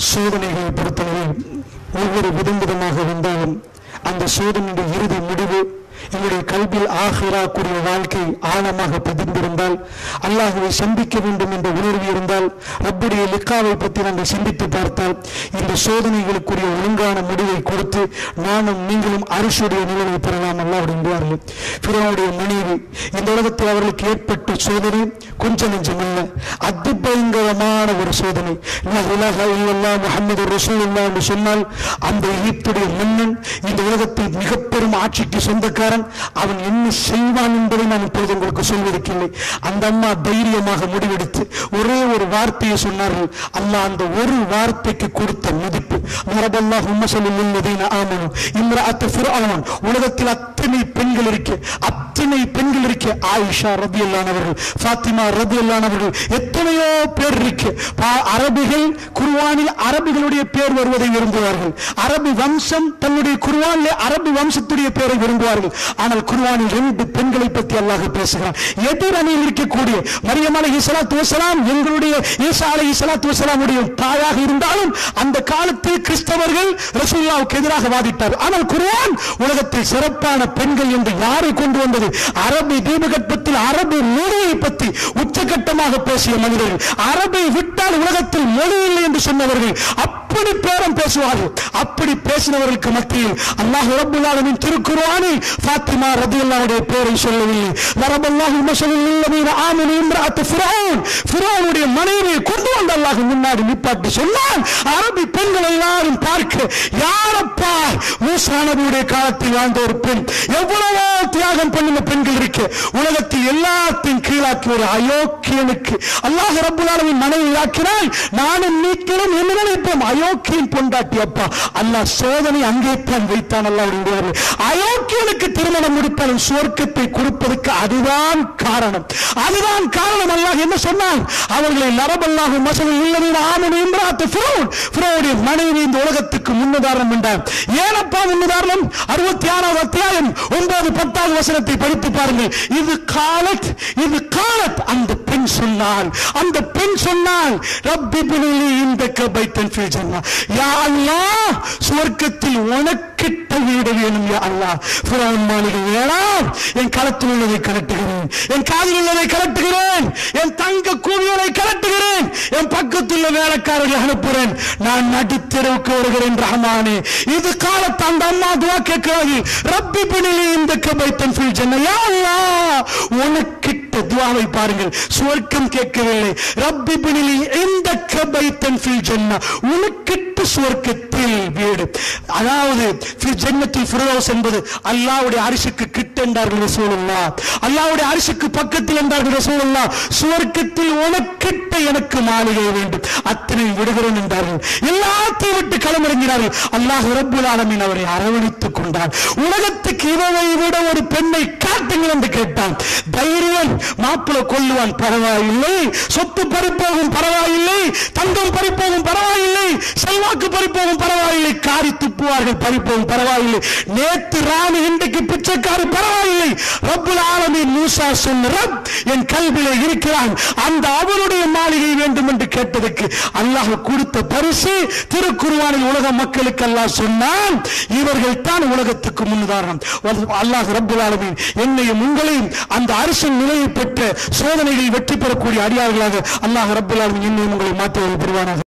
சோதனைகளை பொறுத்தவரை ஒவ்வொரு விதம் விதமாக வந்தாலும் அந்த சோதனையுடைய இறுதி முடிவு எங்களுடைய கல்வியில் ஆஹிரா கூடிய வாழ்க்கை ஆழமாக பதிந்திருந்தால் அல்லாஹுவை சந்திக்க வேண்டும் என்ற உணர்வு இருந்தால் ரப்புடைய லிக்காவை பற்றி நாங்கள் சிந்தித்து பார்த்தால் இந்த சோதனைகளுக்குரிய ஒழுங்கான முடிவை கொடுத்து நானும் நீங்களும் அரிசுடைய நிலையை பெறலாம் அல்லாஹ் என்பார்கள் பிறனுடைய மனைவி இந்த உலகத்தில் அவர்களுக்கு ஏற்பட்ட சோதனை கொஞ்சம் நெஞ்சமல்ல அதிபயங்கரமான ஒரு சோதனை லா இலாஹா இல்லல்லாஹ் முஹம்மது ரசூலுல்லாஹ் என்று சொன்னால் அந்த எகிப்துடைய மன்னன் இந்த உலகத்தில் மிக பெரும் ஆட்சிக்கு சொந்தக்காரன் அவன் என்ன செய்வான் என்பதை நான் இப்போது உங்களுக்கு சொல்வதற்கில்லை அந்த அம்மா தைரியமாக முடிவெடுத்து ஒரே ஒரு வார்த்தையை சொன்னார்கள் அல்லாஹ் அந்த ஒரு வார்த்தைக்கு கொடுத்த மதிப்பு மரபல்லாஹ் உம்மசலில்லதீன ஆமனு இம்ரஅத்து ஃபிர்அவுன் உலகத்தில் அத்தனை பெண்கள் இருக்க அத்தனை பெண்கள் இருக்க ஆயிஷா ரதியல்லானவர்கள் ஃபாத்திமா ரதியல்லானவர்கள் எத்தனையோ பேர் இருக்கு பா- அரபிகள் குர்ஆனில் அரபிகளுடைய பேர் வருவதை விரும்புவார்கள் அரபி வம்சம் தன்னுடைய குர்ஆனிலே அரபி வம்சத்துடைய பேரை விரும்புவார்கள் ஆனால் குர்ஆனில் ரெண்டு பெண்களை பற்றி அல்லாஹ் பேசுகிறான் எதிர் அணியில் இருக்கக்கூடிய மரியம் அலைஹி ஸலாத்து வஸலாம் எங்களுடைய ஈசா அலைஹி ஸலாத்து வஸலாமுடைய தாயாக இருந்தாலும் அந்த காலத்தில் கிறிஸ்தவர்கள் ரசூலுல்லாஹ்வுக்கு எதிராக வாதிட்டார் ஆனால் குர்ஆன் உலகத்தில் சிறப்பான பெண்கள் என்று யாரை கொண்டு வந்தது அரபி தீபகற்பத்தில் அரபி மொழியை பற்றி உச்சகட்டமாக பேசிய மனிதர்கள் அரபை விட்டால் உலகத்தில் மொழி இல்லை என்று சொன்னவர்கள் அப்படி பேரம் பேசுவார்கள் அப்படி பேசினவர்களுக்கு மத்தியில் அல்லாஹ் ரப்புல் ஆலமீன் திருக்குர்ஆனில் ஃபாத்திமா ரதியல்லாஹுடைய பேரை சொல்லவில்லை வரபல்லாஹு மஸலல் லல்லதீன ஆமனு இம்ரஅத்து ஃபிரௌன் ஃபிரௌனுடைய மனைவியை கொண்டு வந்து அல்லாஹ் முன்னாடி நிப்பாட்டி சொன்னான் அரபி பெண்கள் எல்லாரும் பார்க்க யாரப்பா மூசா நபியுடைய காலத்தில் வாழ்ந்த ஒரு பெண் எவ்வளவோ தியாகம் பண்ணின பெண்கள் இருக்கு உலகத்தில் எல்லாத்தையும் கீழாக்கி ஒரு அயோக்கியனுக்கு அல்லாஹ் ரப்புல் ஆலமீன் மனைவி ஆக்கினால் நானும் நீங்களும் என்ன நினைப்போம் அயோக்கியன் பொண்டாட்டி அப்பா அல்லாஹ் சோதனை அங்கே தான் வைத்தான் அல்லாஹ் விடுவார்கள் அயோக்கியனுக்கு திருமணம் முடிப்பாலும் சுவர்க்கத்தை கொடுப்பதற்கு அதுதான் காரணம் அதுதான் காரணம் அல்லாஹ் என்ன சொன்னான் அவர்களை நரபல்லாஹு மசலில் இல்லவீன ஆமனு இம்ராத்து ஃபிரௌன் ஃபிரௌனுடைய மனைவி இந்த உலகத்துக்கு முன்னுதாரணம் என்றார் ஏனப்பா முன்னுதாரணம் அறுபத்தி ஆறாவது அத்தியாயம் ஒன்பது பத்தாவது வசனத்தை படித்து பாருங்கள் இது காலத் இது காலத் அந்த பெண் சொன்னாள் அந்த பெண் சொன்னாள் ரப்பி பினிலி இந்த கபைத்தன் ஃபீ ஜன்னா யா அல்லாஹ் சுவர்க்கத்தில் உனக்கிட்ட வீடு வேணும் யா அல்லாஹ் ஃபிரௌன் மாளிகை வேணாம் என் களத்தில் உள்ளதை கலட்டுகிறேன் என் காதில் உள்ளதை கலட்டுகிறேன் என் தங்க கூவியலை கலட்டுகிறேன் என் பக்கத்துள்ள வேலைக்காரர்களை அனுப்புகிறேன் நான் நடுத்தெருவுக்கு வருகிறேன் ரஹமானே இது காலத்து அந்த அம்மா துவா கேட்கிறார்கள் ரப்பி பிணிலி இந்த கபைத்தன் ஃபீல் ஜன்ன யா அல்லாஹ் உனக்கிட்ட துவாவை பாருங்கள் சுவர்க்கம் கேட்கவில்லை ரப்பி பிணிலி இந்த கபைத்தன் ஃபீல் ஜன்ன உனக்கிட்ட சுவர்க்கத்தில் வீடு அதாவது ஃபி ஜன்னத்தில் ஃபிரதௌஸ் என்பது அல்லாஹ்வுடைய அரிசிக்கு கிட்ட என்றார்கள் ரசூலுல்லாஹ் அல்லாஹ்வுடைய அரிசிக்கு பக்கத்தில் என்றார்கள் ரசூலுல்லாஹ் சுவர்க்கத்தில் உனக்கிட்ட எனக்கு மாளிகை வேண்டும் அத்தனை விடுகிறேன் என்றார்கள் எல்லாத்தையும் விட்டு களமிறங்கினார்கள் அல்லாஹ் ரப்புல் ஆலமீன் அவரை அரவணைத்துக் கொண்டார் உலகத்துக்கு இவவை விட ஒரு பெண்ணை காட்டுங்கள் என்று கேட்டான் தைரியம் மாப்பிளை கொல்லுவான் பரவாயில்லை சொத்து பறிப்போகும் பரவாயில்லை தங்கம் பறிப்போகும் பரவாயில்லை செல்வாக்கு பறிப்போகும் பரவாயில்லை காரி துப்புவார்கள் பறிப்போகும் பரவாயில்லை நேத்து ராமு இன்றைக்கு பிச்சைக்காரு பரவாயில்லை ரப்புல் ஆலமீன் மூசா சொன்ன ரப் என் கல்வியிலே இருக்கிறான் அந்த அவனுடைய மாளிகை வேண்டும் என்று கேட்டதுக்கு அல்லாஹ் கொடுத்த பரிசு திருக்குர்ஆனில் உலக மக்களுக்கு அல்லாஹ் சொன்னான் இவர்கள் தான் உலகத்துக்கு முன்னுதாரணம் அல்லாஹ் ரப்புல் ஆலமீன் என்னையும் உங்களையும் அந்த அரசின் நிலையை பெற்ற சோதனைகளில் வெற்றி பெறக்கூடிய அடியார்களாக அல்லாஹ் ரப்புல் ஆலமீன் என்னையும் உங்களை மாற்றுவது புரிவானாக